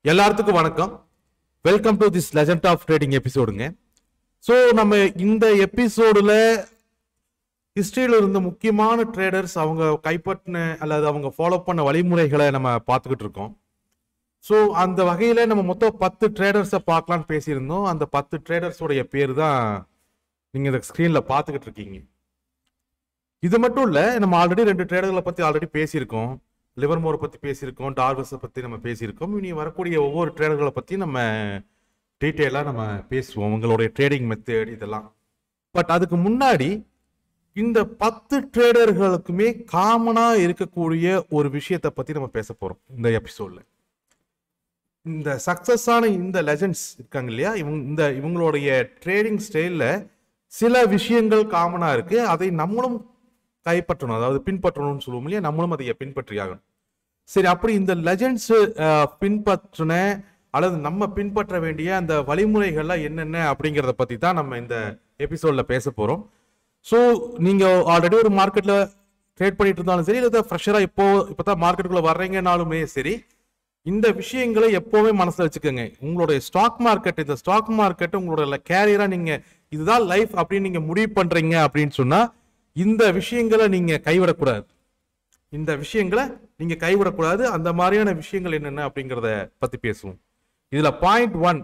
எல்லாத்துக்கும் வணக்கம் welcome to this legend of trading எபிசோடுங்க ஸோ நம்ம இந்த எபிசோடுல ஹிஸ்டரியில் இருந்த முக்கியமான ட்ரேடர்ஸ் அவங்க கைப்பற்றின அல்லது அவங்க ஃபாலோ பண்ண வழிமுறைகளை நம்ம பார்த்துக்கிட்டு இருக்கோம் ஸோ அந்த வகையில் நம்ம மொத்தம் பத்து ட்ரேடர்ஸை பார்க்கலான்னு பேசியிருந்தோம் அந்த பத்து ட்ரேடர்ஸோடைய பேர் தான் நீங்கள் இந்த ஸ்க்ரீனில் பார்த்துக்கிட்டு இருக்கீங்க இது மட்டும் இல்லை நம்ம ஆல்ரெடி ரெண்டு ட்ரேடர்களை பற்றி ஆல்ரெடி பேசியிருக்கோம் லிவர்மோரை பற்றி பேசியிருக்கோம் டார்வஸை பற்றி நம்ம பேசியிருக்கோம் இனி வரக்கூடிய ஒவ்வொரு ட்ரேடர்களை பற்றி நம்ம டீட்டெயிலாக நம்ம பேசுவோம் உங்களுடைய ட்ரேடிங் மெத்தட் இதெல்லாம் பட் அதுக்கு முன்னாடி இந்த பத்து ட்ரேடர்களுக்குமே காமனாக இருக்கக்கூடிய ஒரு விஷயத்தை பற்றி நம்ம பேச போகிறோம் இந்த எபிசோடில் இந்த சக்ஸஸான இந்த லெஜண்ட்ஸ் இருக்காங்க இல்லையா இவங்க இந்த இவங்களுடைய ட்ரேடிங் ஸ்டைலில் சில விஷயங்கள் காமனாக இருக்குது அதை நம்மளும் கைப்பற்றணும் அதாவது பின்பற்றணும்னு சொல்லுவோம் இல்லையா நம்மளும் அதை பின்பற்றி ஆகணும் சரி அப்படி இந்த லெஜண்ட்ஸ் பின்பற்றின அல்லது நம்ம பின்பற்ற வேண்டிய அந்த வழிமுறைகள்லாம் என்னென்ன அப்படிங்கிறத பற்றி தான் நம்ம இந்த எபிசோடில் பேச போகிறோம் ஸோ நீங்கள் ஆல்ரெடி ஒரு மார்க்கெட்டில் ட்ரேட் பண்ணிட்டு இருந்தாலும் சரி இல்லை ஃப்ரெஷராக இப்போ இப்போ தான் மார்க்கெட்டுக்குள்ளே வர்றீங்கனாலுமே சரி இந்த விஷயங்களை எப்போவுமே மனசில் வச்சுக்கோங்க உங்களுடைய ஸ்டாக் மார்க்கெட் இந்த ஸ்டாக் மார்க்கெட் உங்களோட கேரியராக நீங்கள் இதுதான் லைஃப் அப்படின்னு நீங்கள் முடிவு பண்ணுறீங்க அப்படின்னு சொன்னால் இந்த விஷயங்களை நீங்கள் கைவிடக்கூடாது இந்த விஷயங்களை நீங்கள் கைவிடக்கூடாது அந்த மாதிரியான விஷயங்கள் என்னென்ன அப்படிங்கிறத பற்றி பேசுவோம் இதில் பாயிண்ட் ஒன்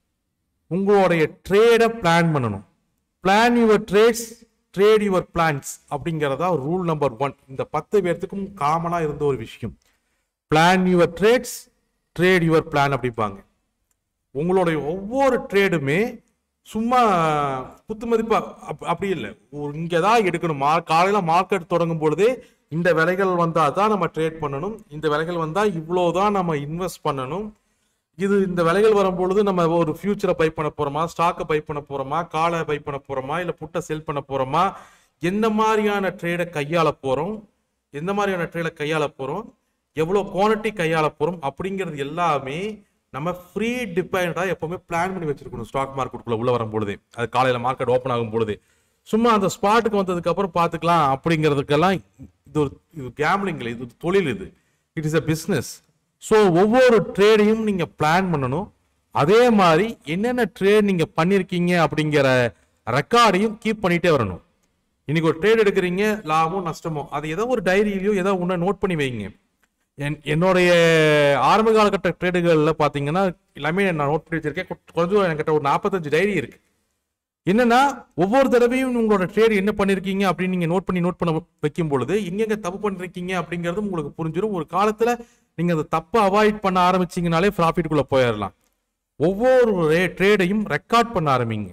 உங்களுடைய ட்ரேடை பிளான் பண்ணணும் plan your trades trade your plans அப்படிங்கிறதா ரூல் நம்பர் ஒன் இந்த பத்து பேர்த்துக்கும் காமனாக இருந்த ஒரு விஷயம் plan your trades trade your plan அப்படிம்பாங்க உங்களுடைய ஒவ்வொரு ட்ரேடுமே சும்மா குத்து மதிப்பா அப்- அப்படி இல்லை ஒரு இங்கே தான் எடுக்கணும் மா காலையில் மார்க்கெட் தொடங்கும் பொழுதே இந்த விலைகள் வந்தால் தான் நம்ம ட்ரேட் பண்ணணும் இந்த விலைகள் வந்தால் இவ்வளோ தான் நம்ம இன்வெஸ்ட் பண்ணணும் இது இந்த விலைகள் வரும்பொழுது நம்ம ஒரு ஃபியூச்சரை பை பண்ண போறோமா ஸ்டாக்கை பை பண்ண போறோமா காலை பை பண்ண போறோமா இல்லை புட்டை செல் பண்ண போறோமா எந்த மாதிரியான ட்ரேடை கையாள போறோம் எந்த மாதிரியான ட்ரேடை கையாள போறோம் எவ்வளோ குவான்டிட்டி கையாள போறோம் அப்படிங்கிறது எல்லாமே நம்ம ஃப்ரீ டிபெண்டாக எப்பவுமே பிளான் பண்ணி வச்சிருக்கணும் ஸ்டாக் மார்க்கெட்டுக்குள்ள உள்ள வரும் பொழுது அது காலையில் மார்க்கெட் ஓப்பன் ஆகும் பொழுது சும்மா அந்த ஸ்பாட்டுக்கு வந்ததுக்கு அப்புறம் பார்த்துக்கலாம் அப்படிங்கிறதுக்கெல்லாம் இது ஒரு இது கேம்லிங் இல்லை இது ஒரு தொழில் இது it is a business so ஒவ்வொரு ட்ரேடையும் நீங்கள் பிளான் பண்ணணும் அதே மாதிரி என்னென்ன ட்ரேட் நீங்கள் பண்ணியிருக்கீங்க அப்படிங்கிற ரெக்கார்டையும் கீப் பண்ணிட்டே வரணும் இன்னைக்கு ஒரு ட்ரேட் எடுக்கிறீங்க லாபம் நஷ்டமோ அது ஏதோ ஒரு டைரியிலையோ ஏதோ ஒன்று நோட் பண்ணி வைங்க என் என்னுடைய ஆரம்ப காலகட்ட ட்ரேடுகளில் பார்த்தீங்கன்னா எல்லாமே நான் நோட் பண்ணி வச்சிருக்கேன் கொ- குறைஞ்சது என்கிட்ட ஒரு நாற்பத்தஞ்சு டைரி இருக்கு என்னன்னா ஒவ்வொரு தடவையும் உங்களோட ட்ரேட் என்ன பண்ணிருக்கீங்க அப்படின்னு நீங்க நோட் பண்ணி நோட் பண்ண வைக்கும் பொழுது எங்கெங்க தப்பு பண்ணிருக்கீங்க அப்படிங்கிறது உங்களுக்கு புரிஞ்சிடும் ஒரு காலத்துல நீங்க அந்த தப்பை அவாய்ட் பண்ண ஆரம்பிச்சீங்கனாலே ப்ராஃபிட்டுக்குள்ள போயிடலாம் ஒவ்வொரு ட்ரேடையும் ரெக்கார்ட் பண்ண ஆரம்பிங்க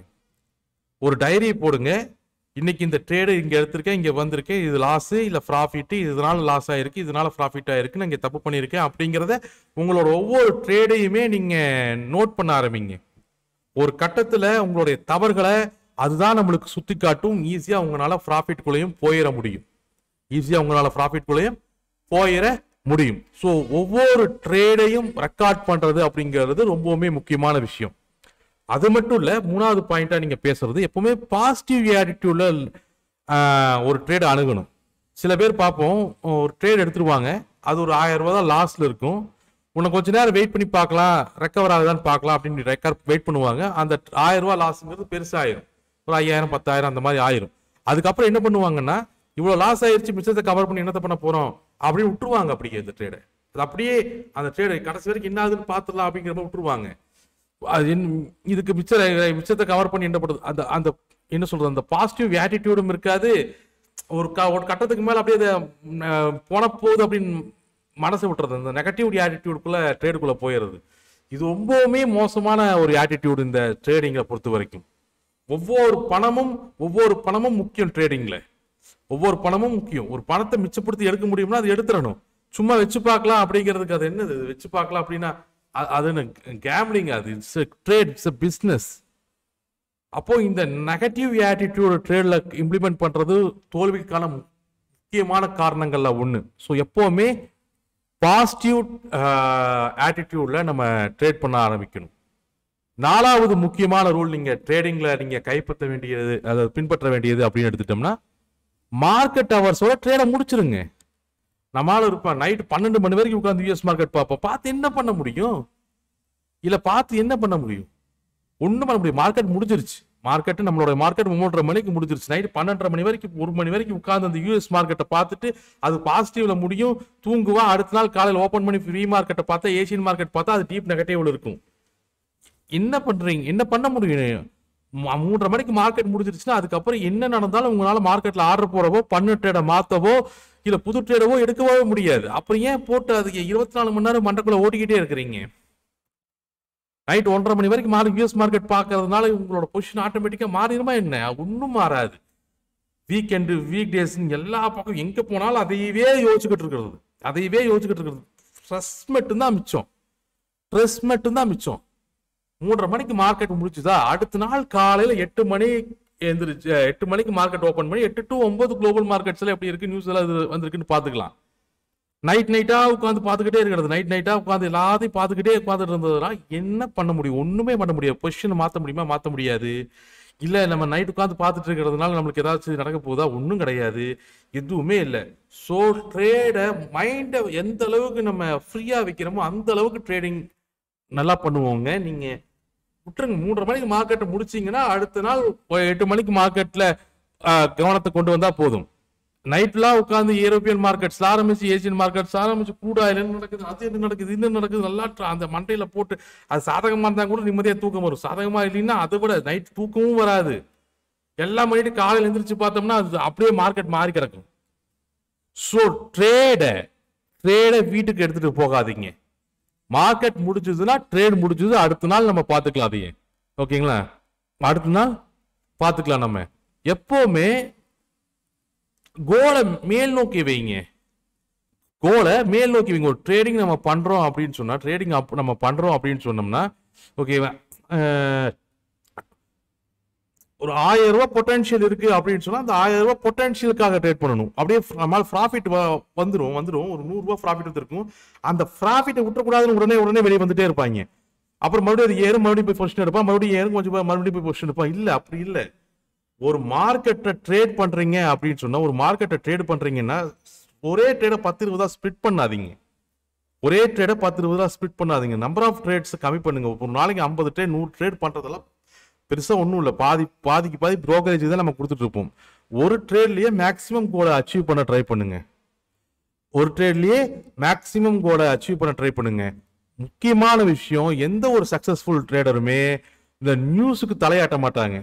ஒரு டைரி போடுங்க இன்னைக்கு இந்த ட்ரேடு இங்க எடுத்திருக்கேன் இங்க வந்திருக்கேன் இது லாஸ் இல்ல ப்ராஃபிட் இதனால லாஸ் ஆயிருக்கு இதனால ப்ராஃபிட் ஆயிருக்கு நான் இங்க தப்பு பண்ணியிருக்கேன் அப்படிங்கிறத உங்களோட ஒவ்வொரு ட்ரேடையுமே நீங்க நோட் பண்ண ஆரம்பிங்க ஒரு கட்டத்துல உங்களுடைய தவறுகளை அதுதான் நம்மளுக்கு சுத்தி காட்டும் ஈஸியா உங்களால ப்ராஃபிட்குள்ளேயும் போயிட முடியும் ஈஸியா உங்களால ப்ராஃபிட்குள்ளேயும் போயிட முடியும் ஸோ ஒவ்வொரு ட்ரேடையும் ரெக்கார்ட் பண்றது அப்படிங்கிறது ரொம்பவுமே முக்கியமான விஷயம் அது மட்டும் இல்ல மூணாவது பாயிண்டா நீங்க பேசுறது எப்பவுமே பாசிட்டிவ் ஆட்டிடியூட்ல ஒரு ட்ரேட் அணுகணும் சில பேர் பார்ப்போம் ஒரு ட்ரேட் எடுத்துருவாங்க அது ஒரு ஆயிரம் ரூபாய் தான் லாஸ்ட்ல இருக்கும் உன்னை கொஞ்ச நேரம் வெயிட் பண்ணி பார்க்கலாம் ரெக்கவர் ஆகுதான்னு பார்க்கலாம் அப்படின்னு ரெக்கார்ட் வெயிட் பண்ணுவாங்க அந்த ஆயிரம் ரூபாய் லாஸ்ங்கிறது பெருசாயிரும் ஒரு ஐயாயிரம் பத்தாயிரம் அந்த மாதிரி ஆயிரும் அதுக்கப்புறம் என்ன பண்ணுவாங்கன்னா இவ்வளவு லாஸ் ஆயிருச்சு மிச்சத்தை கவர் பண்ணி என்னத்த பண்ண போறோம் அப்படின்னு விட்டுருவாங்க அப்படியே இந்த ட்ரேடை அது அப்படியே அந்த ட்ரேடு கடைசி வரைக்கும் என்ன ஆகுதுன்னு பார்த்துடலாம் அப்படிங்கிற மாதிரி விட்டுருவாங்க அது என்ன- இதுக்கு மிச்ச மிச்சத்தை கவர் பண்ணி என்ன பண்ணுறது அந்த அந்த என்ன சொல்றது அந்த பாசிட்டிவ் ஆட்டிடியூடும் இருக்காது ஒரு க ஒரு கட்டத்துக்கு மேல அப்படியே அது, ம், அஹ், போன போகுது அப்படின்னு மனசு விட்டுறது அந்த நெகட்டிவ் ஆட்டிடியூடுக்குள்ள ட்ரேடுக்குள்ள போயிடுறது இது ரொம்பவுமே மோசமான ஒரு ஆட்டிடியூடு இந்த ட்ரேடிங்கை பொறுத்த வரைக்கும் ஒவ்வொரு பணமும் ஒவ்வொரு பணமும் முக்கியம் ட்ரேடிங்ல ஒவ்வொரு பணமும் முக்கியம் ஒரு பணத்தை மிச்சப்படுத்தி எடுக்க முடியும்னா அது எடுத்துடணும் சும்மா வச்சு பார்க்கலாம் அப்படிங்கிறதுக்கு அது என்னது இது வச்சு பார்க்கலாம் அப்படின்னா அ- அது கேம்லிங் அது இட்ஸ் ட்ரேட் இட்ஸ் பிஸ்னஸ் அப்போ இந்த நெகட்டிவ் ஆட்டிடியூட் ட்ரேட்ல இம்ப்ளிமெண்ட் பண்றது தோல்விக்கான முக்கியமான காரணங்கள்ல ஒண்ணு ஸோ எப்பவுமே பாசிட்டிவ் ஆட்டிடியூட்ல நம்ம ட்ரேட் பண்ண ஆரம்பிக்கணும் நாலாவது முக்கியமான ரூல் நீங்க ட்ரேடிங்ல நீங்க கைப்பற்ற வேண்டியது அதாவது பின்பற்ற வேண்டியது அப்படின்னு எடுத்துட்டோம்னா மார்க்கெட் ஹவர்ஸோட ட்ரேடை முடிச்சிருங்க நம்மளால இருப்பான் நைட் பன்னெண்டு மணி வரைக்கும் உட்காந்து யூஎஸ் மார்க்கெட் பார்ப்போம் பார்த்து என்ன பண்ண முடியும் இல்ல பார்த்து என்ன பண்ண முடியும் ஒண்ணும் பண்ண முடியும் மார்க்கெட் முடிஞ்சிருச்சு மார்க்கெட் நம்மளோட மார்க்கெட் மூன்றரை மணிக்கு முடிஞ்சிருச்சு நைட் பன்னெண்டரை மணி வரைக்கும் ஒரு மணி வரைக்கும் உட்கார்ந்து அந்த யூஎஸ் மார்க்கெட்டை பார்த்துட்டு அது பாசிட்டிவ்ல முடியும் தூங்குவா அடுத்த நாள் காலையில் ஓப்பன் பண்ணி ஃப்ரீ மார்க்கெட்டை பார்த்தா ஏசியன் மார்க்கெட் பார்த்தா அது டீப் நெகட்டிவ்ல இருக்கும் என்ன பண்றீங்க என்ன பண்ண முடியும் ம- மூன்றரை மணிக்கு மார்க்கெட் முடிஞ்சிருச்சுன்னா அதுக்கப்புறம் என்ன நடந்தாலும் உங்களால மார்க்கெட்ல ஆர்டர் போடவோ பண்ண ட்ரேடை மாத்தவோ இல்ல புது ட்ரேடவோ எடுக்கவோ முடியாது அப்புறம் ஏன் போட்டு அதுக்கு இருபத்தி நாலு மணி நேரம் மண்டக்குள்ள ஓட்டிக்கிட்டே இருக்கிறீங்க நைட் ஒன்றரை மணி வரைக்கும் மாறி யூஎஸ் மார்க்கெட் பார்க்கறதுனால உங்களோட பொசிஷன் ஆட்டோமேட்டிக்கா மாறிடுமா என்ன ஒன்றும் மாறாது வீக்கெண்டு வீக் டேஸ் எல்லா பக்கம் எங்க போனாலும் அதையவே யோசிச்சுக்கிட்டு இருக்கிறது அதையவே யோசிச்சுக்கிட்டு இருக்கிறது ஸ்ட்ரெஸ் மட்டும்தான் மிச்சம் ஸ்ட்ரெஸ் மட்டும்தான் மிச்சம் மூன்றரை மணிக்கு மார்க்கெட் முடிச்சுதா அடுத்த நாள் காலையில எட்டு மணி எந்திரிச்சு அஹ், எட்டு மணிக்கு மார்க்கெட் ஓபன் பண்ணி எட்டு டு ஒன்பது குளோபல் மார்க்கெட்ஸ்ல எப்படி இருக்கு நியூஸ் எல்லாம் இது வந்திருக்குன்னு பாத்துக்கலாம் நைட் நைட்டா உட்காந்து பார்த்துக்கிட்டே இருக்கிறது நைட் நைட்டா உட்காந்து எல்லாத்தையும் பார்த்துக்கிட்டே உட்காந்துட்டு இருந்ததுனா என்ன பண்ண முடியும் ஒண்ணுமே பண்ண முடியாது பொசிஷன் மாத்த முடியுமா மாத்த முடியாது இல்ல நம்ம நைட் உட்காந்து பார்த்துட்டு இருக்கிறதுனால நம்மளுக்கு ஏதாச்சும் நடக்க போகுதா ஒன்றும் கிடையாது எதுவுமே இல்லை ஸோ ட்ரேடை மைண்டை எந்த அளவுக்கு நம்ம ஃப்ரீயா வைக்கிறோமோ அந்த அளவுக்கு ட்ரேடிங் நல்லா பண்ணுவோங்க நீங்க விட்டுருங்க மூன்றரை மணிக்கு மார்க்கெட்டை முடிச்சீங்கன்னா அடுத்த நாள் ஒரு எட்டு மணிக்கு மார்க்கெட்ல கவனத்தை கொண்டு வந்தா போதும் நைட்லாம் உட்காந்து யூரோப்பியன் மார்க்கெட்ஸ் ஆரம்பிச்சு ஏசியன் மார்க்கெட்ஸ் ஆரம்பிச்சு கூட என்ன நடக்குது அது என்ன நடக்குது இது என்ன நடக்குது நல்லா tra- அந்த மண்டையில போட்டு அது சாதகமா இருந்தா கூட நிம்மதியா தூக்கம் வரும் சாதகமா இல்லைன்னா அதை விட நைட் தூக்கமும் வராது எல்லாம் பண்ணிட்டு காலையில எந்திரிச்சு பார்த்தோம்னா அது அப்படியே மார்க்கெட் மாறி கிடக்கும் ஸோ ட்ரேடை ட்ரேடை வீட்டுக்கு எடுத்துட்டு போகாதீங்க மார்க்கெட் முடிஞ்சதுன்னா ட்ரேட் முடிஞ்சது அடுத்த நாள் நம்ம பார்த்துக்கலாம் அதையே ஓகேங்களா அடுத்த நாள் பார்த்துக்கலாம் நம்ம எப்பவுமே கோலை மேல் நோக்கி வைங்க கோலை மேல் நோக்கி வைங்க ஒரு ட்ரேடிங் நம்ம பண்றோம் அப்படின்னு சொன்னா ட்ரேடிங் நம்ம பண்றோம் அப்படின்னு சொன்னோம்னா ஓகேவா ஒரு ஆயிரம் ரூபாய் பொட்டன்ஷியல் இருக்கு அப்படின்னு சொன்னா அந்த ஆயிரம் ரூபாய் பொட்டன்ஷியலுக்காக ட்ரேட் பண்ணணும் அப்படியே நம்மளால ப்ராஃபிட் வந்துரும் வந்துரும் ஒரு நூறு ரூபாய் ப்ராஃபிட் வந்திருக்கும் அந்த ப்ராஃபிட்டை விட்டுறக்கூடாதுன்னு உடனே உடனே வெளியே வந்துட்டே இருப்பாங்க அப்புறம் மறுபடியும் அது ஏறும் மறுபடியும் போய் பொசிஷன் எடுப்பான் மறுபடியும் ஏறும் கொஞ்சம் போய் மறுபடியும் போய் பொசிஷன் எடுப்பான் இல்ல அப்படி இல்ல ஒரு மார்க்கெட்டை ட்ரேட் பண்றீங்க அப்படின்னு சொன்னா ஒரு மார்க்கெட்டை ட்ரேட் பண்றீங்கன்னா ஒரே ட்ரேடை பத்து இருபதா ஸ்பிட் பண்ணாதீங்க ஒரே ட்ரேடை பத்து இருபதா ஸ்பிட் பண்ணாதீங்க நம்பர் ஆஃப் ட்ரேட்ஸ் கம்மி பண்ணுங்க ஒரு நாளைக்கு ஐம்பது ட்ரேட் நூறு ட்ரேட் பண்றதெல்லாம் பெருசா ஒன்றும் இல்லை பாதி பாதிக்கு பாதி ப்ரோக்கரேஜ் தான் நம்ம கொடுத்துட்டு இருப்போம் ஒரு ட்ரேட்லயே மேக்ஸிமம் கோலை அச்சீவ் பண்ண ட்ரை பண்ணுங்க ஒரு ட்ரேட்லயே மேக்ஸிமம் கோலை அச்சீவ் பண்ண ட்ரை பண்ணுங்க முக்கியமான விஷயம் எந்த ஒரு சக்சஸ்ஃபுல் ட்ரேடருமே இந்த நியூஸுக்கு தலையாட்ட மாட்டாங்க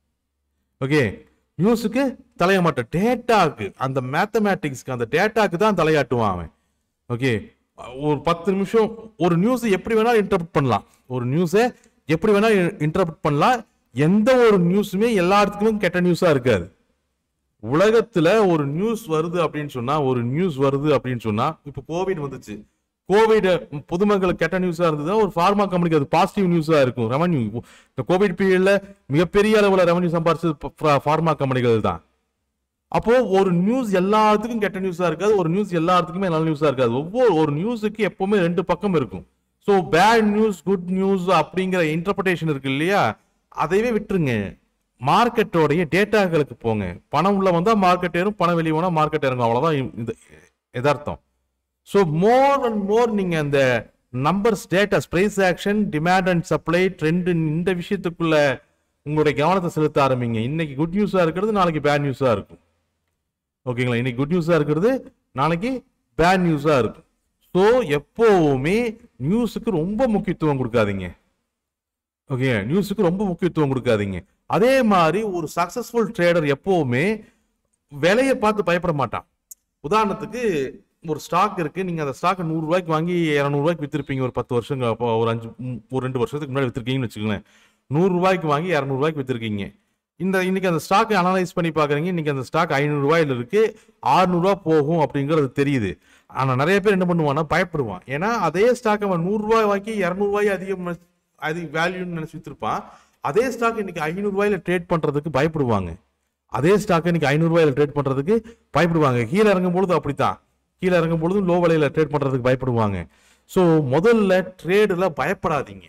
ஓகே நியூஸுக்கு தலைய மாட்டான் டேட்டாக்கு அந்த மேத்தமேட்டிக்ஸ்க்கு அந்த டேட்டாக்கு தான் தலையாட்டுவான் அவன் ஓகே ஒரு பத்து நிமிஷம் ஒரு நியூஸ் எப்படி வேணாலும் இன்டர்பிரட் பண்ணலாம் ஒரு நியூஸை எப்படி வேணாலும் இன்டர்பிரட் பண்ணலாம் எந்த ஒரு நியூஸுமே எல்லாத்துக்குமே கெட்ட நியூஸா இருக்காது உலகத்துல ஒரு நியூஸ் வருது அப்படின்னு சொன்னா ஒரு நியூஸ் வருது அப்படின்னு சொன்னா இப்போ கோவிட் வந்துச்சு கோவிட் பொதுமக்களுக்கு கெட்ட நியூஸா இருந்ததுன்னா ஒரு ஃபார்மா கம்பெனிக்கு அது பாசிட்டிவ் நியூஸா இருக்கும் ரெவன்யூ இந்த கோவிட் பீரியட்ல மிகப்பெரிய அளவுல ரெவன்யூ சம்பாரிச்சது ஃபார்மா கம்பெனிகள் தான் அப்போ ஒரு நியூஸ் எல்லாத்துக்கும் கெட்ட நியூஸா இருக்காது ஒரு நியூஸ் எல்லாத்துக்குமே நல்ல நியூஸா இருக்காது ஒவ்வொரு ஒரு நியூஸுக்கு எப்பவுமே ரெண்டு பக்கம் இருக்கும் so bad news good news அப்படிங்கிற இன்டர்பிரேஷன் இருக்கு இல்லையா அதையவே விட்டுருங்க மார்க்கெட்டோடைய டேட்டாக்களுக்கு போங்க பணம் உள்ள வந்தா மார்க்கெட் ஏறும் பணம் வெளியே போனா மார்க்கெட் இறங்கும் அவ்வளவுதான் இந்த எதார்த்தம் ஸோ மோர் அண்ட் மோர் நீங்க அந்த numbers datas price action demand and supply trend இந்த விஷயத்துக்குள்ள உங்களுடைய கவனத்தை செலுத்த ஆரம்பிங்க இன்னைக்கு குட் நியூஸா இருக்கிறது நாளைக்கு பேட் நியூஸா இருக்கும் ஓகேங்களா இன்னைக்கு குட் நியூஸா இருக்கிறது நாளைக்கு பேட் நியூஸா இருக்கும் ஸோ எப்போவுமே நியூஸுக்கு ரொம்ப முக்கியத்துவம் கொடுக்காதீங்க ஓகே நியூஸுக்கு ரொம்ப முக்கியத்துவம் கொடுக்காதீங்க அதே மாதிரி ஒரு சக்சஸ்ஃபுல் ட்ரேடர் எப்பவுமே விலையை பார்த்து பயப்பட மாட்டான் உதாரணத்துக்கு ஒரு ஸ்டாக் இருக்கு நீங்க அந்த ஸ்டாக் நூறு ரூபாய்க்கு வாங்கி இரநூறு ரூபாய்க்கு வித்திருப்பீங்க ஒரு பத்து வருஷம் அப்போ ஒரு அஞ்சு ம், ஒரு ரெண்டு வருஷத்துக்கு முன்னாடி வித்திருக்கீங்கன்னு வச்சுக்கோங்களேன் நூறு ரூபாய்க்கு வாங்கி இரநூறு ரூபாய்க்கு வித்திருக்கீங்க இந்த இன்னைக்கு அந்த ஸ்டாக் அனலைஸ் பண்ணி பாக்குறீங்க இன்னைக்கு அந்த ஸ்டாக் ஐநூறு ரூபாயில இருக்கு 600 ரூபாய் போகும் அப்படிங்கிறது தெரியுது ஆனா நிறைய பேர் என்ன பண்ணுவான்னா பயப்படுவான் ஏன்னா அதே ஸ்டாக் அவன் நூறு ரூபாய் வாங்கி இரநூறு ரூபாய் அதிகம் நினைச்சு- அதிக வேல்யூன்னு நினைச்சு வித்திருப்பான் அதே ஸ்டாக் இன்னைக்கு ஐநூறு ரூபாயில ட்ரேட் பண்றதுக்கு பயப்படுவாங்க அதே ஸ்டாக் இன்னைக்கு ஐநூறு ரூபாயில ட்ரேட் பண்றதுக்கு பயப்படுவாங்க கீழே இறங்கும் பொழுது அப்படித்தான் கீழே இறங்கும் பொழுது லோ விலையில ட்ரேட் பண்றதுக்கு பயப்படுவாங்க ஸோ முதல்ல ட்ரேடுல பயப்படாதீங்க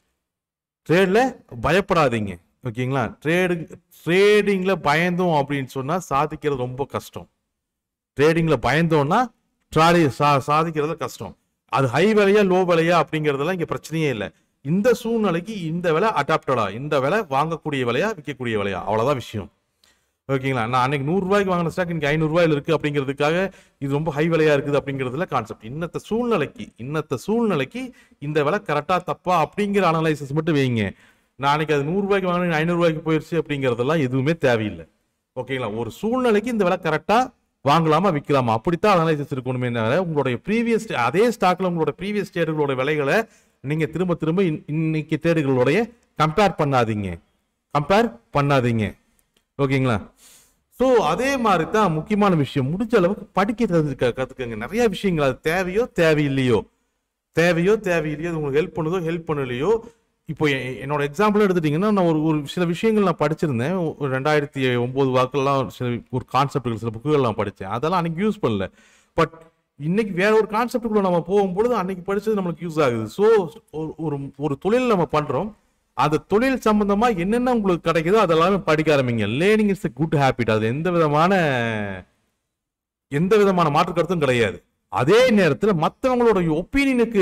ட்ரேட்ல பயப்படாதீங்க ஓகேங்களா ட்ரேடு ட்ரேடிங்ல பயந்தோம் அப்படின்னு சொன்னா சாதிக்கிறது ரொம்ப கஷ்டம் ட்ரேடிங்ல பயந்தோம்னா ட்ராலி சா சாதிக்கிறது கஷ்டம் அது ஹை விலையா லோ விலையா அப்படிங்கிறதெல்லாம் இங்க பிரச்சனையே இல்லை இந்த சூழ்நிலைக்கு இந்த விலை அடாப்டடா இந்த விலை வாங்கக்கூடிய விலையா விற்கக்கூடிய விலையா அவ்வளவுதான் விஷயம் ஓகேங்களா நான் அன்னைக்கு நூறு ரூபாய்க்கு வாங்கின ஸ்டாக் இன்னைக்கு ஐநூறு ரூபாயில இருக்கு அப்படிங்கிறதுக்காக இது ரொம்ப ஹை விலையா இருக்குது அப்படிங்கிறதுல கான்செப்ட் இன்னத்த சூழ்நிலைக்கு இன்னத்த சூழ்நிலைக்கு இந்த விலை கரெக்டா தப்பா அப்படிங்கிற அனலைசிஸ் மட்டும் வைங்க நாளைக்கு அது நூறு ரூபாய்க்கு வாங்கின ஐநூறு ரூபாய்க்கு போயிருச்சு அப்படிங்கிறதெல்லாம் எதுவுமே தேவையில்லை ஓகேங்களா ஒரு சூழ்நிலைக்கு இந்த விலை கரெக்டா வாங்கலாமா விற்கலாமா அப்படித்தான் அனலைசிஸ் இருக்கணுமே தவிர உங்களுடைய ப்ரீவியஸ் அதே ஸ்டாக்ல உங்களோட ப்ரீவியஸ் ட்ரேடுகளோட விலைகளை நீங்க திரும்ப திரும்ப இன்- இன்னைக்கு ட்ரேடுகளோடைய கம்பேர் பண்ணாதீங்க கம்பேர் பண்ணாதீங்க ஓகேங்களா ஸோ அதே மாதிரி தான் முக்கியமான விஷயம் முடிஞ்ச அளவுக்கு படிக்க கத்துக்க கத்துக்கங்க நிறைய விஷயங்கள் அது தேவையோ தேவையில்லையோ தேவையோ தேவையில்லையோ அது உங்களுக்கு ஹெல்ப் பண்ணுதோ ஹெல்ப் பண்ணலையோ இப்போ எ- என்னோட எக்ஸாம்பிள் எடுத்துட்டீங்கன்னா நான் ஒரு ஒரு சில விஷயங்கள் நான் படிச்சிருந்தேன் ஒரு ரெண்டாயிரத்தி ஒன்பது வாக்கெல்லாம் சில ஒரு கான்செப்ட்கள் சில புக்குகள் நான் படித்தேன் அதெல்லாம் அன்னைக்கு யூஸ் பண்ணல பட் இன்னைக்கு வேற ஒரு கான்செப்டுக்குள்ள நம்ம போகும்பொழுது அன்னைக்கு படிச்சது நம்மளுக்கு யூஸ் ஆகுது ஸோ ஒரு ஒரு ஒரு தொழில் நம்ம பண்றோம் அந்த தொழில் சம்பந்தமா என்னென்ன உங்களுக்கு கிடைக்குதோ அதெல்லாமே படிக்க ஆரம்பிங்க learning is a good habit அது எந்த விதமான எந்த விதமான மாற்று கருத்தும் கிடையாது அதே நேரத்துல மத்தவங்களோட ஒப்பீனியனுக்கு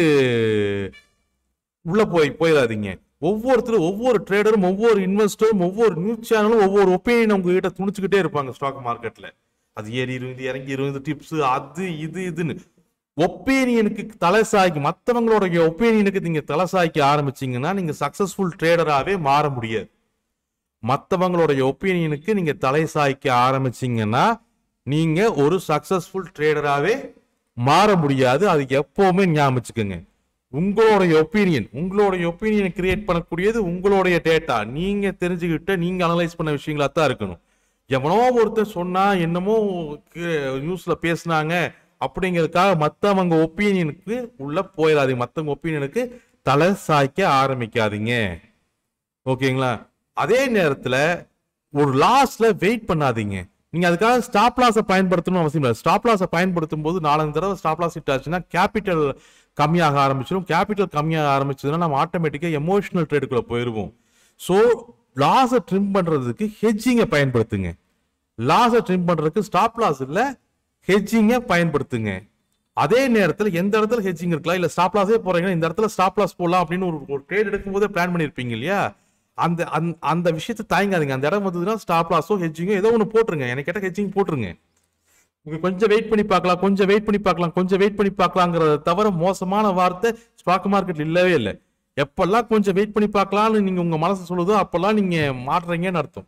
உள்ள போய் போயிடாதீங்க ஒவ்வொருத்தரும் ஒவ்வொரு ட்ரேடரும் ஒவ்வொரு இன்வெஸ்டரும் ஒவ்வொரு நியூஸ் சேனலும் ஒவ்வொரு ஒப்பீனியன் உங்ககிட்ட துணிச்சுக்கிட்டே இருப்பாங்க ஸ்டாக் மார்க்கெட்ல அது ஏறி இருந்து இறங்கி இருந்து டிப்ஸ் அது இது இதுன்னு ஒப்பீனியனுக்கு தலை சாய்க்கு மற்றவங்களோட ஒப்பீனியனுக்கு நீங்க தலை சாய்க்க ஆரம்பிச்சீங்கன்னா நீங்க சக்சஸ்ஃபுல் ட்ரேடராகவே மாற முடியாது மற்றவங்களுடைய ஒப்பீனியனுக்கு நீங்க தலை சாய்க்க ஆரம்பிச்சீங்கன்னா நீங்க ஒரு சக்சஸ்ஃபுல் ட்ரேடராகவே மாற முடியாது அது எப்பவுமே ஞாபகம் வச்சுக்கோங்க உங்களுடைய ஒப்பீனியன் உங்களுடைய ஒப்பீனியனை கிரியேட் பண்ணக்கூடியது உங்களுடைய டேட்டா நீங்க தெரிஞ்சுக்கிட்ட நீங்க அனலைஸ் பண்ண விஷயங்களா தான் இருக்கணும் எவனோ ஒருத்தர் சொன்னா என்னமோ நியூஸ்ல பேசுனாங்க அப்படிங்கிறதுக்காக மத்தவங்க ஒப்பீனியனுக்கு உள்ள போயிடாதீங்க மத்தவங்க ஒப்பீனியனுக்கு தலை சாய்க்க ஆரம்பிக்காதீங்க ஓகேங்களா அதே நேரத்துல ஒரு லாஸ்ல வெயிட் பண்ணாதீங்க நீங்க அதுக்காக ஸ்டாப் லாஸை பயன்படுத்தணும் அவசியம் இல்லை ஸ்டாப் லாஸை பயன்படுத்தும் போது நாலஞ்சு தடவை ஸ்டாப் லாஸ் ஹிட் ஆச்சுன்னா கேபிட்டல் கம்மியாக ஆரம்பிச்சிடும் கேபிட்டல் கம்மியாக ஆரம்பிச்சதுன்னா நம்ம ஆட்டோமேட்டிக்கா எமோஷனல் ட்ரேடுக்குள்ள போயிருவோம் ஸோ லாஸை ட்ரிம் பண்றதுக்கு ஹெட்ஜிங்கை பயன்படுத்துங்க லாஸை ட்ரிம் பண்றதுக்கு ஸ்டாப் லாஸ் இல்ல ஹெட்ஜிங்கை பயன்படுத்துங்க அதே நேரத்துல எந்த இடத்துல ஹெட்ஜிங் இருக்கலாம் இல்ல ஸ்டாப் லாஸே போறீங்கன்னா இந்த இடத்துல ஸ்டாப் லாஸ் போடலாம் அப்படின்னு ஒரு ஒரு ட்ரேட் எடுக்கும் போதே பிளான் பண்ணிருப்பீங்க இல்லையா அந்த அந்த- அந்த விஷயத்தை தயங்காதீங்க அந்த இடம் வந்ததுன்னா ஸ்டாப் லாஸோ ஹெட்ஜிங்கோ ஏதோ ஒன்று போட்டுருங்க எனக்கு கேட்ட ஹெட்ஜிங் போட்டுருங்க உங்க கொஞ்சம் வெயிட் பண்ணி பார்க்கலாம் கொஞ்சம் வெயிட் பண்ணி பார்க்கலாம் கொஞ்சம் வெயிட் பண்ணி பார்க்கலாங்கிறத தவிர மோசமான வார்த்தை ஸ்டாக் மார்க்கெட்ல இல்லவே இல்லை எப்பெல்லாம் கொஞ்சம் வெயிட் பண்ணி பார்க்கலாம்னு நீங்க உங்க மனசு சொல்லுதோ அப்பெல்லாம் நீங்க மாட்டுறீங்கன்னு அர்த்தம்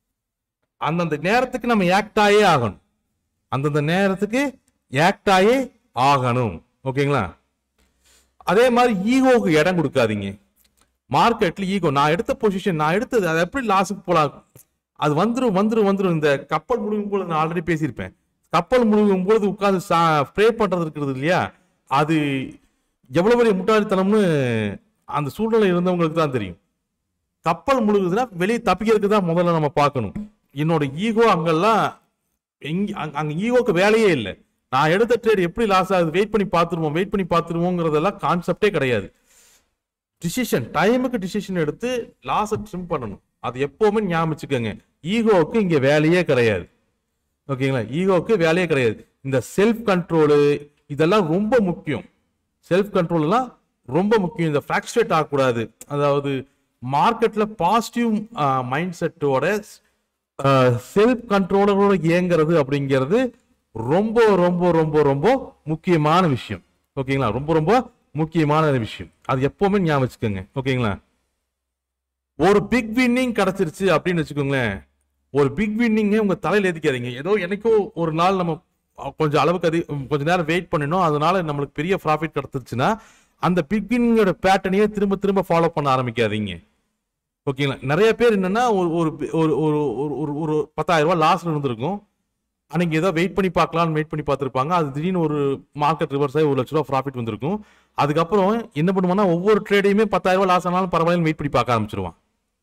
அந்தந்த நேரத்துக்கு நம்ம ஆக்ட் ஆயே ஆகணும் அந்தந்த நேரத்துக்கு ஆக்ட் ஆயே ஆகணும் ஓகேங்களா அதே மாதிரி ஈகோவுக்கு இடம் கொடுக்காதீங்க மார்க்கெட்ல ஈகோ நான் எடுத்த பொசிஷன் நான் எடுத்தது அது எப்படி லாஸுக்கு போலாம் அது வந்துரும் வந்துரும் வந்துரும் இந்த கப்பல் முழுகும் பொழுது நான் ஆல்ரெடி பேசியிருப்பேன் கப்பல் முழுகும் பொழுது உட்கார்ந்து ஸ்ப்ரே பண்றது இருக்கிறது இல்லையா அது எவ்வளவு பெரிய முட்டாள்தனம்னு அந்த சூழ்நிலை இருந்தவங்களுக்கு தான் தெரியும் கப்பல் முழுகுதுன்னா வெளியே தப்பிக்கிறதுக்கு தான் முதல்ல நம்ம பார்க்கணும் என்னோட ஈகோ அங்கெல்லாம் எங்க அங்க- அங்க ஈகோக்கு வேலையே இல்லை நான் எடுத்த ட்ரேட் எப்படி லாஸ் ஆகுது வெயிட் பண்ணி பார்த்துருவோம் வெயிட் பண்ணி பார்த்துருவோங்கிறதெல்லாம் கான்செப்டே கிடையாது டிசிஷன் டைமுக்கு டிசிஷன் எடுத்து லாஸை ட்ரிம் பண்ணணும் அது எப்பவுமே ஞாபகம் வச்சுக்கோங்க ஈகோவுக்கு இங்க வேலையே கிடையாது ஓகேங்களா ஈகோவுக்கு வேலையே கிடையாது இந்த செல்ஃப் கண்ட்ரோலு இதெல்லாம் ரொம்ப முக்கியம் செல்ஃப் கண்ட்ரோல் எல்லாம் ரொம்ப முக்கியம் இந்த ஃபிராக்சுரேட் ஆகக்கூடாது அதாவது மார்க்கெட்ல பாசிட்டிவ் மைண்ட் செட்டோட செல்ஃப் கண்ட்ரோலரோட இயங்குறது அப்படிங்கிறது ரொம்ப ரொம்ப ரொம்ப ரொம்ப முக்கியமான விஷயம் ஓகேங்களா ரொம்ப ரொம்ப முக்கியமான விஷயம் அது எப்பவுமே ஞாபகம் வச்சுக்கோங்க ஓகேங்களா ஒரு பிக் வின்னிங் கிடைச்சிருச்சு அப்படின்னு வச்சுக்கோங்களேன் ஒரு பிக் வின்னிங்க உங்க தலையில ஏத்திக்காதீங்க ஏதோ என்னைக்கோ ஒரு நாள் நம்ம அஹ், கொஞ்சம் அளவுக்கு அதி கொஞ்ச நேரம் வெயிட் பண்ணணும் அதனால நம்மளுக்கு பெரிய ப்ராஃபிட் கிடைச்சிருச்சுன்னா அந்த பிக் வின்னிங்கோட பேட்டர்னையே திரும்ப திரும்ப ஃபாலோ பண்ண ஆரம்பிக்காதீங்க ஓகேங்களா நிறைய பேர் என்னன்னா ஒரு ஒரு ஒரு ஒரு ஒரு ஒரு ஒரு பத்தாயிரம் ரூபாய் லாஸ்ல இருந்திருக்கும் அன்னைக்கு ஏதோ வெயிட் பண்ணி பார்க்கலாம்னு வெயிட் பண்ணி பார்த்துருப்பாங்க அது திடீர்னு ஒரு மார்க்கெட் ரிவர்ஸ் ஆகி ஒரு லட்ச ரூபா ப்ராஃபிட் வந்திருக்கும் அதுக்கப்புறம் என்ன பண்ணுவான்னா ஒவ்வொரு ட்ரேடையுமே பத்தாயிரம் ரூபாய் லாஸ் ஆனாலும் பரவாயில்ல வெயிட் பண்ணி பார்க்க ஆரம்பிச்சிருவான்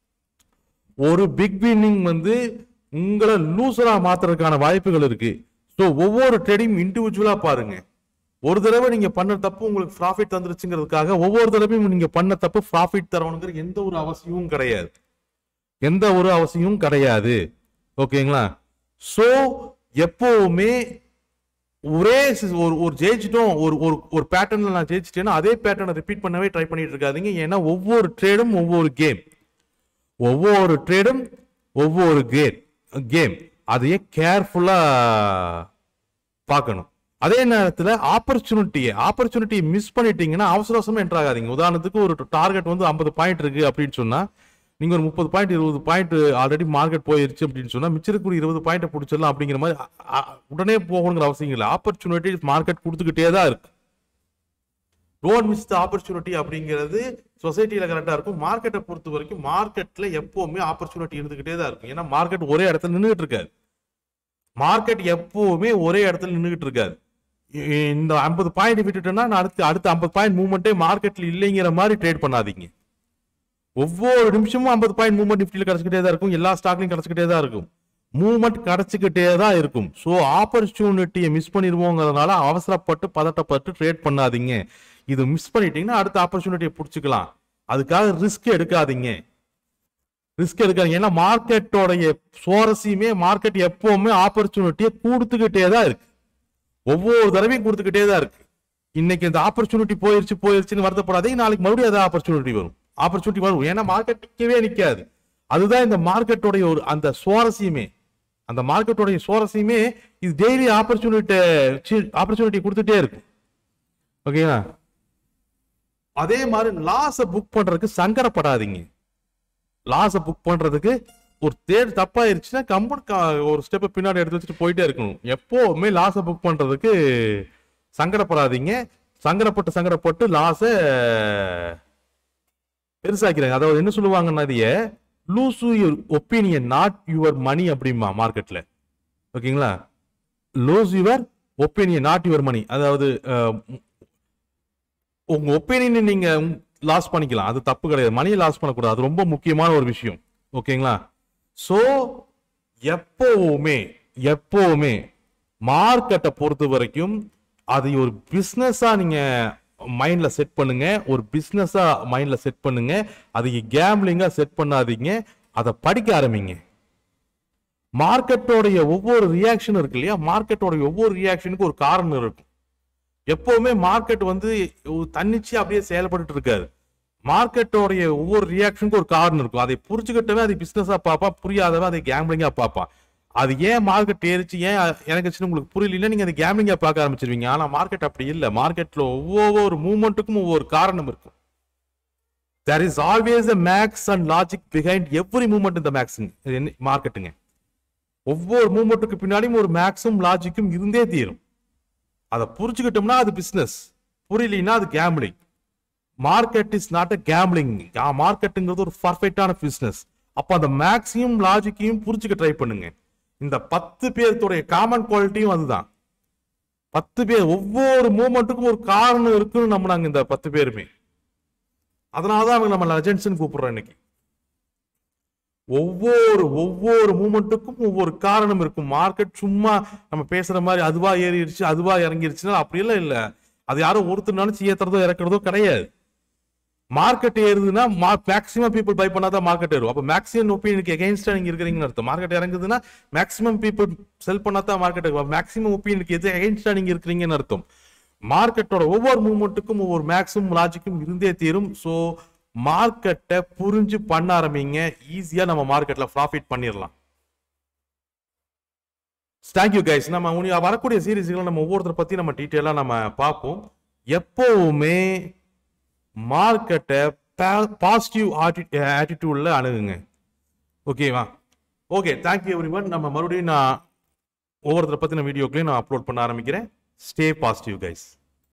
ஒரு பிக் வின்னிங் வந்து உங்களை லூசரா மாத்துறதுக்கான வாய்ப்புகள் இருக்கு ஸோ ஒவ்வொரு ட்ரேடையும் இண்டிவிஜுவலா பாருங்க ஒரு தடவை நீங்க பண்ண தப்பு உங்களுக்கு ப்ராஃபிட் தந்துருச்சுங்கிறதுக்காக ஒவ்வொரு தடவையும் நீங்க பண்ண தப்பு ப்ராஃபிட் தரணுங்கிற எந்த ஒரு அவசியமும் கிடையாது எந்த ஒரு அவசியமும் கிடையாது ஓகேங்களா சோ எப்பவுமே ஒரே சி- ஒரு ஒரு ஜெயிச்சிட்டோம் ஒரு ஒரு ஒரு பேட்டர்னில் நான் ஜெயிச்சிட்டேன்னா அதே பேட்டர்னை ரிப்பீட் பண்ணவே ட்ரை பண்ணிட்டு இருக்காதீங்க ஏன்னா ஒவ்வொரு ட்ரேடும் ஒவ்வொரு கேம் ஒவ்வொரு ட்ரேடும் ஒவ்வொரு கேம் கேம் அதையே கேர்ஃபுல்லாக பார்க்கணும் அதே நேரத்தில் ஆப்பர்ச்சுனிட்டியை ஆப்பர்ச்சுனிட்டியை மிஸ் பண்ணிட்டீங்கன்னா அவசர அவசரமா என்ட்ரு ஆகாதீங்க உதாரணத்துக்கு ஒரு டார்கெட் வந்து ஐம்பது பாயிண்ட் இருக்கு அப்படின்னு சொன்னா நீங்க ஒரு முப்பது பாயிண்ட் இருபது பாயிண்ட் ஆல்ரெடி மார்க்கெட் போயிருச்சு அப்படின்னு சொன்னா மிச்சம் இருக்கக்கூடிய இருபது பாயிண்ட் பிடிச்சிடலாம் அப்படிங்கிற மாதிரி அ- அ- உடனே போகணுங்கிற அவசியம் இல்லை ஆப்பர்ச்சுனிட்டி மார்க்கெட் கொடுத்துக்கிட்டே தான் இருக்கு டோன்ட் மிஸ் த ஆப்பர்ச்சுனிட்டி அப்படிங்கிறது சொசைட்டியில கரெக்டா இருக்கும் மார்க்கெட்டை பொறுத்த வரைக்கும் மார்க்கெட்ல எப்பவுமே ஆப்பர்ச்சுனிட்டி இருந்துகிட்டே தான் இருக்கும் ஏன்னா மார்க்கெட் ஒரே இடத்துல நின்றுட்டு இருக்காது மார்க்கெட் எப்பவுமே ஒரே இடத்துல நின்றுகிட்டு இருக்காது இ- இந்த ஐம்பது பாயிண்ட் விட்டுட்டேன்னா நான் அடுத்து அடுத்த ஐம்பது பாயிண்ட் மூவ்மெண்ட்டே மார்க்கெட்ல இல்லைங்கிற மாதிரி ட்ரேட் பண்ணாதீங்க ஒவ்வொரு நிமிஷமும் ஐம்பது பாயிண்ட் மூவ்மெண்ட் நிஃப்டியில் கிடைச்சிக்கிட்டே தான் இருக்கும் எல்லா ஸ்டாக்லையும் கிடைச்சிக்கிட்டே தான் இருக்கும் மூவ்மெண்ட் கிடைச்சிக்கிட்டே தான் இருக்கும் ஸோ ஆப்பர்ச்சுனிட்டியை மிஸ் பண்ணிடுவோங்கிறதுனால அவசரப்பட்டு பதட்டப்பட்டு ட்ரேட் பண்ணாதீங்க இது மிஸ் பண்ணிட்டீங்கன்னா அடுத்த ஆப்பர்ச்சுனிட்டியை பிடிச்சிக்கலாம் அதுக்காக ரிஸ்க் எடுக்காதீங்க ரிஸ்க் எடுக்காதீங்க ஏன்னா மார்க்கெட்டோடைய சுவாரஸ்யமே மார்க்கெட் எப்பவுமே ஆப்பர்ச்சுனிட்டியை கொடுத்துக்கிட்டே தான் இருக்கு ஒவ்வொரு தடவையும் கொடுத்துக்கிட்டே தான் இருக்கு இன்னைக்கு இந்த ஆப்பர்ச்சுனிட்டி போயிருச்சு போயிருச்சுன்னு வருத்தப்படாதீங்க நாளைக்கு மறுபடியும் அது ஆப்பர்ச்சுனிட்டி வரும் ஆப்பர்ச்சுனிட்டி வரும் ஏன்னா மார்க்கெட் நிற்கவே நிற்காது அதுதான் இந்த மார்க்கெட்டோடைய ஒரு அந்த சுவாரஸ்யமே அந்த மார்க்கெட்டோடைய சுவாரஸ்யமே இது டெய்லி ஆப்பர்ச்சுனிட்டி ஆப்பர்ச்சுனிட்டி கொடுத்துட்டே இருக்கும் ஓகேங்களா அதே மாதிரி லாஸை புக் பண்றதுக்கு சங்கடப்படாதீங்க லாஸை புக் பண்றதுக்கு ஒரு தேர்ட் தப்பாயிருச்சுன்னா கம்பெனி ஒரு ஸ்டெப்பை பின்னாடி எடுத்து வச்சுட்டு போயிட்டே இருக்கணும் எப்போவுமே லாஸை புக் பண்றதுக்கு சங்கடப்படாதீங்க சங்கடப்பட்டு சங்கடப்பட்டு லாஸை பெருசாக்கிறாங்க அதாவது என்ன சொல்லுவாங்கன்னா இதைய lose your opinion not your money அப்படிமா மார்க்கெட்ல ஓகேங்களா lose your opinion not your money அதாவது அஹ், உங்க ஒப்பீனியன் நீங்க லாஸ் பண்ணிக்கலாம் அது தப்பு கிடையாது மணியை லாஸ் பண்ணக்கூடாது அது ரொம்ப முக்கியமான ஒரு விஷயம் ஓகேங்களா சோ எப்பவுமே எப்பவுமே மார்க்கெட்டை பொறுத்த வரைக்கும் அதை ஒரு பிஸ்னஸா நீங்க மைண்ட்ல செட் பண்ணுங்க ஒரு பிஸ்னஸா மைண்ட்ல செட் பண்ணுங்க அதை கேம்லிங்கா செட் பண்ணாதீங்க அதை படிக்க ஆரம்பிங்க மார்க்கெட்டோடைய ஒவ்வொரு ரியாக்ஷன் இருக்கு இல்லையா மார்க்கெட்டோடைய ஒவ்வொரு ரியாக்ஷனுக்கு ஒரு காரணம் இருக்கும் எப்பவுமே மார்க்கெட் வந்து ஒரு தன்னிச்சையா அப்படியே செயல்பட்டு இருக்காது மார்க்கெட்டோடைய ஒவ்வொரு ரியாக்ஷனுக்கும் ஒரு காரணம் இருக்கும் அதை புரிஞ்சுக்கிட்டவே அதை பிசினஸா பார்ப்பான் புரியாதவன் அதை கேம்பிளிங்கா பார்ப்பான் அது ஏன் மார்க்கெட் ஏறிச்சு ஏன் எனக்கு உங்களுக்கு புரியலன்னா நீங்க அதை கேம்பிளிங்கா பார்க்க ஆரம்பிச்சிருவீங்க ஆனா மார்க்கெட் அப்படி இல்ல மார்க்கெட்ல ஒவ்வொரு மூவ்மெண்ட்டுக்கும் ஒவ்வொரு காரணம் இருக்கும் there is always a maths and logic behind every movement இந்த மேக்ஸுங்க மார்க்கெட்டுங்க ஒவ்வொரு மூவ்மெண்ட்டுக்கு பின்னாடியும் ஒரு மேக்ஸும் லாஜிக்கும் இருந்தே தீரும் அதை புரிஞ்சுக்கிட்டோம்னா அது பிசினஸ் புரியலைன்னா அது gambling market is not a gambling மார்க்கெட்டுங்கிறது ஒரு பர்ஃபெக்டான பிசினஸ் அப்போ அந்த மேக்ஸையும் லாஜிக்கையும் புரிஞ்சுக்க ட்ரை பண்ணுங்க இந்த பத்து பேர்த்துடைய காமன் குவாலிட்டியும் அதுதான் பத்து பேர் ஒவ்வொரு மூமெண்ட்டுக்கும் ஒரு காரணம் இருக்குன்னு நம்ம நாங்க இந்த பத்து பேருமே அதனாலதான் அவங்க நம்ம லெஜெண்ட்ஸ்னு கூப்பிடுறோம் இன்னைக்கு ஒவ்வொரு ஒவ்வொரு மூமெண்ட்டுக்கும் ஒவ்வொரு காரணம் இருக்கும் மார்க்கெட் சும்மா நம்ம பேசுற மாதிரி அதுவா ஏறிடுச்சு அதுவா இறங்கிருச்சுன்னா அப்படியெல்லாம் இல்ல அது யாரும் ஒருத்தர் நினைச்சு ஏத்துறதோ இறக்குறதோ கிடையாது மார்க்கெட் ஏறுதுன்னா மேக்ஸிமம் பீப்புள் பை பண்ணாதான் மார்க்கெட் ஏறும் அப்போ மேக்ஸிமம் ஒப்பீனியனுக்கு எகெயின்ஸ்டா நீங்க இருக்கிறீங்கன்னு அர்த்தம் மார்க்கெட் இறங்குதுன்னா மேக்ஸிமம் பீப்புள் செல் பண்ணாதான் மார்க்கெட் ஏறும் மேக்ஸிமம் ஒப்பீனியனுக்கு எது எகெயின்ஸ்டா நீங்க இருக்கிறீங்கன்னு அர்த்தம் மார்க்கெட்டோட ஒவ்வொரு மூவ்மெண்ட்டுக்கும் ஒவ்வொரு மேக்ஸிமம் லாஜிக்கும் இருந்தே தீரும் ஸோ மார்க்கெட்டை புரிஞ்சு பண்ண ஆரம்பிங்க ஈஸியா நம்ம மார்க்கெட்ல ப்ராஃபிட் பண்ணிடலாம் தேங்க்யூ கைஸ் நம்ம உனி வரக்கூடிய சீரீஸ்களை நம்ம ஒவ்வொருத்தரை பத்தி நம்ம டீட்டெயிலாக நம்ம பார்ப்போம் எப்பவுமே மார்க்கெட்டை பாசிட்டிவ் ஆட்டிடியூட்ல அணுகுங்க ஓகேவா ஓகே தேங்க்யூ எவ்ரி ஒன் நம்ம மறுபடியும் நான் ஒவ்வொருத்தரை பத்தின வீடியோக்களையும் நான் அப்லோட் பண்ண ஆரம்பிக்கிறேன் ஸ்டே பாசிட்டிவ் கைஸ்